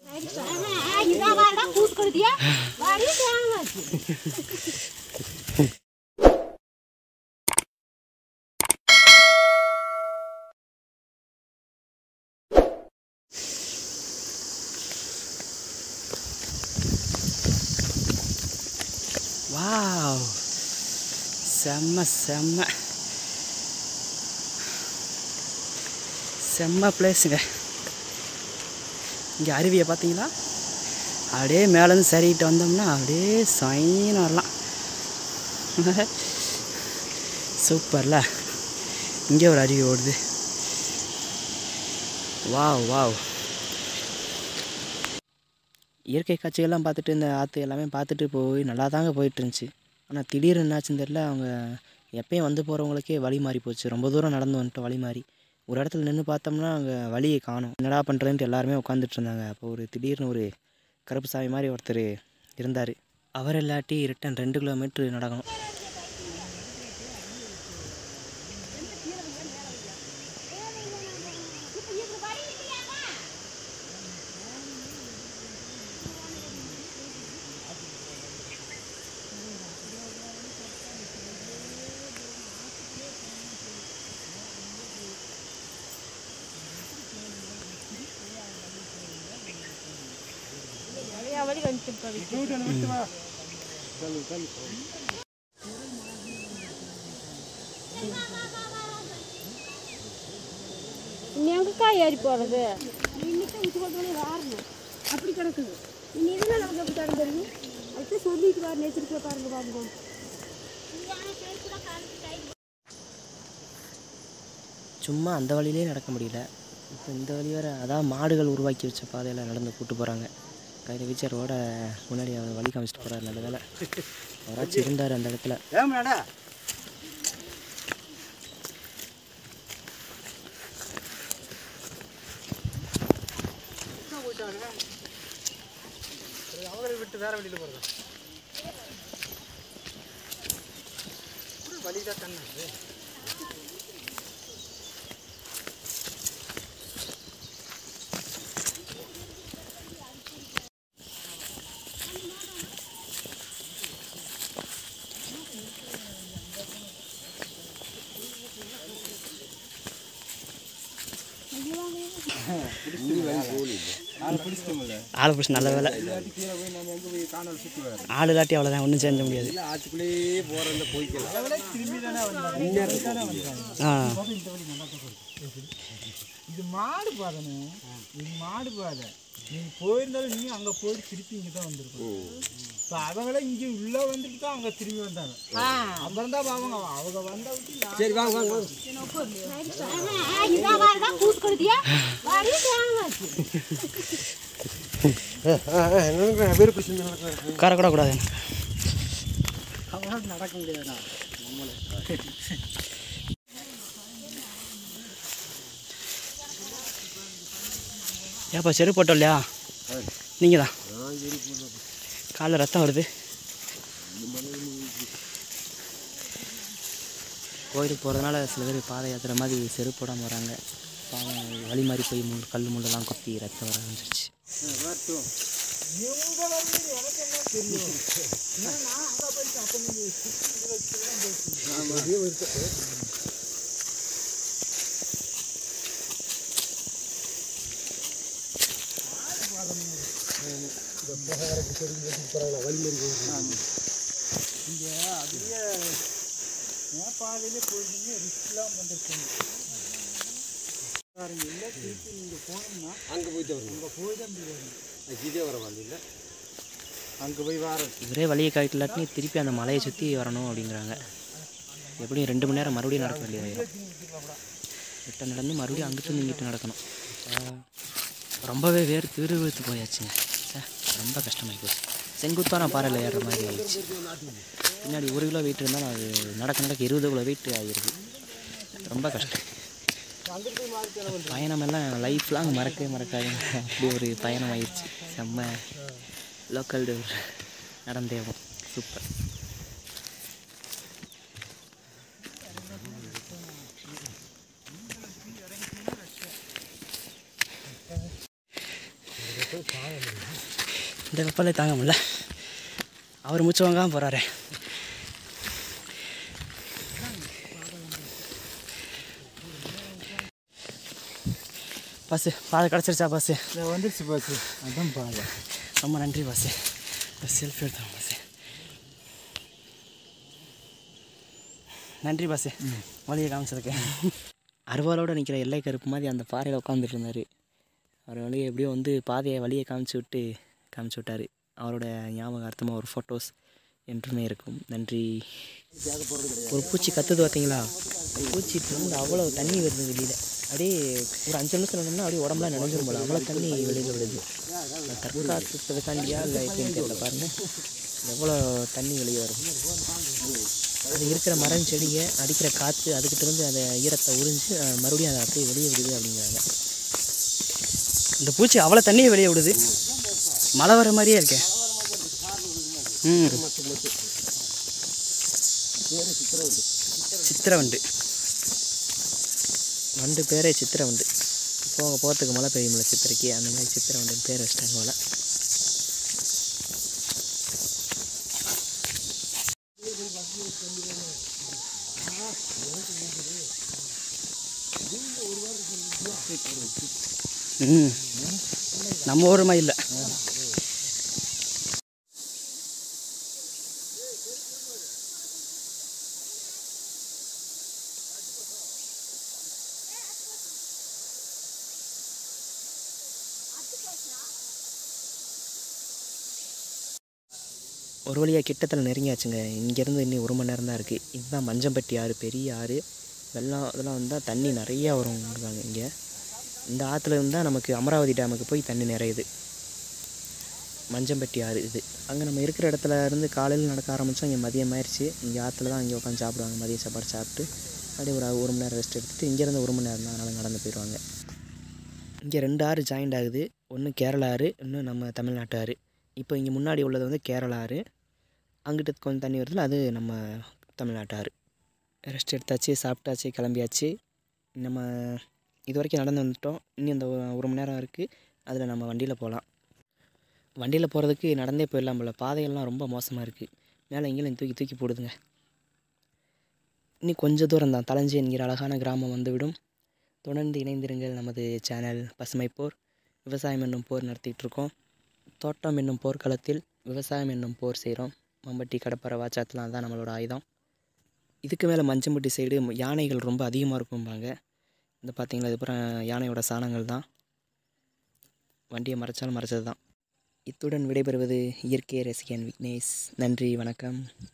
wow செம்ம செம்ம செம்ம பிளேஸுங்க இங்கே அருவியை பார்த்தீங்களா அப்படியே மேலேருந்து சரிக்கிட்டு வந்தோம்னா அப்படியே சைன்னு வரலாம் சூப்பர்ல இங்கே ஒரு அருவி ஓடுது வாவ் வாவ் இயற்கை காட்சிகள்லாம் பார்த்துட்டு இந்த ஆற்று எல்லாமே பார்த்துட்டு போய் நல்லா தாங்க போயிட்டு இருந்துச்சு ஆனால் திடீர்னு என்னாச்சுன்னு தெரில அவங்க எப்பயும் வந்து போகிறவங்களுக்கே வழி மாறி போச்சு ரொம்ப தூரம் நடந்து வந்துட்டோம் வழி மாறி ஒரு இடத்துல நின்று பார்த்தோம்னா அங்கே வழியை காணும் என்னடா பண்ணுறேன்ட்டு எல்லாருமே உட்காந்துட்டு இருந்தாங்க அப்போ ஒரு திடீர்னு ஒரு கருப்பு சாமி மாதிரி ஒருத்தர் இருந்தார் அவர் இல்லாட்டி ரிட்டன் ரெண்டு கிலோமீட்ரு நடக்கணும் இனி எங்கக்கா ஏறி போகிறது இன்னைக்கு இது கொண்டு வாரணும் அப்படி கிடக்குது இனி இதெல்லாம் நமக்கு எப்படி தரம் தெரியும் அடுத்து சொல்லிட்டு வாரு நேச்சிருக்க பாருங்க பாருங்க சும்மா அந்த வழியிலே நடக்க முடியல இப்போ இந்த வழி வேறு அதான் மாடுகள் உருவாக்கி வச்ச பாதையில் நடந்து கூட்டு போகிறாங்க கையில் வச்சு ரோட முன்னாடி அவர் வழி காமிச்சிட்டு போகிறாரு நல்ல வேலை அவராச்சும் இருந்தார் அந்த இடத்துல விட்டு வேற வழியில போறதா வழிதான் தண்ணி ஆள் பிடிச்சி நல்ல வேலை ஆள் இல்லாட்டி அவ்வளோதான் ஒன்றும் செஞ்ச முடியாது ஆற்றுக்குள்ளேயே போறத போய்க்கலாம் ஆ இது மாடு பாதைண்ணே இது மாடு பாதை நீ போயிருந்தாலும் நீ அங்கே போயிட்டு திருப்பி இங்கே தான் வந்திருக்கணும் இப்போ அவங்களே இங்கே உள்ள வந்துட்டு தான் அங்கே திரும்பி வந்தாங்க அப்புறம் தான் அவங்க அவங்க வந்த விட்டு சரி வாங்க வாங்க உட்கார கூட கூடாது அவங்களால நடக்க முடியாதுண்ணா ஏப்பா செருப்பு போட்டோம் இல்லையா நீங்கள் தான் காலில் ரத்தம் வருது கோயிலுக்கு போகிறதுனால சில பேர் பாதை யாத்திரை மாதிரி செருப்பு போடாமல் வராங்க பாவம் வழி மாதிரி போய் முள் கல் முள்ளெல்லாம் கொத்தி ரத்தம் வர ஆரம்பிச்சிருச்சு பாதையிலே போயிருந்தீங்க ரிஸ்க்லாம் வந்துருக்கீங்க பாருங்க இல்லை திருப்பி நீங்கள் போனோம்னா அங்கே போயிட்டு வரணும் அங்கே போய் தான் வரணும் இதே வர இல்லை அங்கே போய் வாரம் இவரே வழியை காட்டிலாட்டி திருப்பி அந்த மலையை சுற்றி வரணும் அப்படிங்கிறாங்க எப்படியும் ரெண்டு மணி நேரம் மறுபடியும் நடக்க வேண்டியதாயிரும் கிட்ட நடந்து மறுபடியும் அங்கிட்டு இங்கிட்டு நடக்கணும் அப்பா, ரொம்பவே வேறு திருவிழுத்து போயாச்சுங்க ச்சே, ரொம்ப கஷ்டமாகி போச்சு செங்குத்தான பாறையில் ஏறுற மாதிரி ஆயிடுச்சு பின்னாடி ஒரு கிலோ வெயிட் இருந்தாலும் அது நடக்க நடக்க இருபது கிலோ வெயிட் ஆகிருது ரொம்ப கஷ்டம் பயணம் எல்லாம் லைஃப் லாங் மறக்கவே மறக்காதுங்க அப்படி ஒரு பயணம் ஆயிடுச்சு செம்ம லோக்கல் நடந்தேவும் சூப்பர் இந்த வெப்பலை தாங்க முடியல அவர் மூச்சு வாங்காமல் போகிறாரு பஸ்ஸு பாதை கிடச்சிருச்சா பஸ்ஸு இதை வந்துருச்சு பாச்சு அதான் பாதை ரொம்ப நன்றி பஸ்ஸு செல்ஃபி எடுத்தோம் பஸ்ஸு நன்றி பஸ்ஸு வழியை காமிச்சதுக்கு அருவாளோட நிற்கிற எல்லை கருப்பு மாதிரி அந்த பாறையில் உட்காந்துட்டு இருந்தார் அவர் வழியை எப்படியோ வந்து பாதையை வழியை காமிச்சு விட்டு காமிச்சு விட்டார் அவரோட ஞாபகார்த்தமாக ஒரு ஃபோட்டோஸ் என்றுமே இருக்கும் நன்றி ஒரு பூச்சி கத்துது பார்த்தீங்களா பூச்சி வந்து அவ்வளோ தண்ணி வருது வெளியில் அப்படியே ஒரு அஞ்சு நிமிஷம் நின்னா அப்படியே உடம்புலாம் நினைஞ்சிரும் போல அவ்வளோ தண்ணி வெளியில் விடுது தற்காத்துறதுக்காண்டியா இல்லை எப்படின்னு தெரியல பாருங்கள் எவ்வளோ தண்ணி வெளியே வரும் அது இருக்கிற மரம் செடியை அடிக்கிற காற்று அதுக்கிட்ட இருந்து அந்த ஈரத்தை உறிஞ்சு அஹ், மறுபடியும் அதை அப்படியே வெளியே விடுது அப்படிங்கிறாங்க இந்த பூச்சி அவ்வளோ தண்ணியை வெளியே விடுது மழை வர மாதிரியே இருக்கே ம் சித்திரவண்டு வண்டு பேரே சித்திரவண்டு போக போகிறதுக்கு மழை பெய்யும்ல சித்திரைக்கு அந்த மாதிரி சித்திரவண்டுன்னு பேர் வச்சிட்டாங்க போல ம் நம்ம ஊர் மாதிரி இல்லை ஒரு வழியாக கிட்டத்தில் நெருங்கியாச்சுங்க இங்கேருந்து இன்னும் ஒரு மணி நேரம் தான் இருக்குது இதுதான் மஞ்சம்பட்டி ஆறு பெரிய ஆறு வெள்ளம் இதெல்லாம் வந்தால் தண்ணி நிறையா வரும்ங்கிறாங்க இங்கே இந்த ஆற்றுல இருந்தால் நமக்கு அமராவதி டேமுக்கு போய் தண்ணி நிறையுது மஞ்சம்பட்டி ஆறு இது அங்கே நம்ம இருக்கிற இடத்துல இருந்து காலையில் நடக்க ஆரம்பித்தோம் இங்கே மதியம் ஆயிடுச்சு இங்கே ஆற்றுல தான் இங்கே உட்காந்து சாப்பிடுவாங்க மதிய சாப்பாடு சாப்பிட்டு அப்படியே ஒரு ஒரு மணி நேரம் ரெஸ்ட் எடுத்துகிட்டு இங்கேருந்து ஒரு மணி நேரம் தான் அதனால் நடந்து போயிடுவாங்க இங்கே ரெண்டு ஆறு ஜாயிண்ட் ஆகுது ஒன்று கேரளா ஆறு இன்னும் நம்ம தமிழ்நாட்டு ஆறு இப்போ இங்கே முன்னாடி உள்ளது வந்து கேரளா ஆறு அங்கிட்ட கொஞ்சம் தண்ணி வருதுல அது நம்ம தமிழ்நாட்டு ஆறு ரெஸ்ட் எடுத்தாச்சு சாப்பிட்டாச்சு கிளம்பியாச்சு நம்ம இது வரைக்கும் நடந்து வந்துட்டோம் இன்னும் இந்த ஒரு- ஒரு மணி நேரம் இருக்குது அதில் நம்ம வண்டியில் போகலாம் வண்டியில் போகிறதுக்கு நடந்தே போயிடலாம் போல பாதையெல்லாம் ரொம்ப மோசமாக இருக்குது மேலே எங்கேயும் தூக்கி தூக்கி போடுதுங்க இன்னும் கொஞ்சம் தூரம் தான் தலஞ்சி என்கிற அழகான கிராமம் வந்துவிடும் தொடர்ந்து இணைந்திருங்கள் நமது சேனல் பசுமை போர் விவசாயம் என்னும் போர் நடத்திட்டு இருக்கோம் தோட்டம் என்னும் போர்க்களத்தில் விவசாயம் என்னும் போர் செய்கிறோம் மம்பட்டி கடப்பாறை வாச்சாத்தெலாம் தான் நம்மளோட ஆயுதம் இதுக்கு மேலே மஞ்சம்பட்டி சைடு யானைகள் ரொம்ப அதிகமாக இருக்கும்பாங்க இந்த பார்த்தீங்களா இது பூரா யானையோட சாணங்கள் தான் வண்டியை மறைச்சாலும் மறைச்சது தான் இத்துடன் விடைபெறுவது இயற்கை ரசிகன் விக்னேஷ் நன்றி வணக்கம்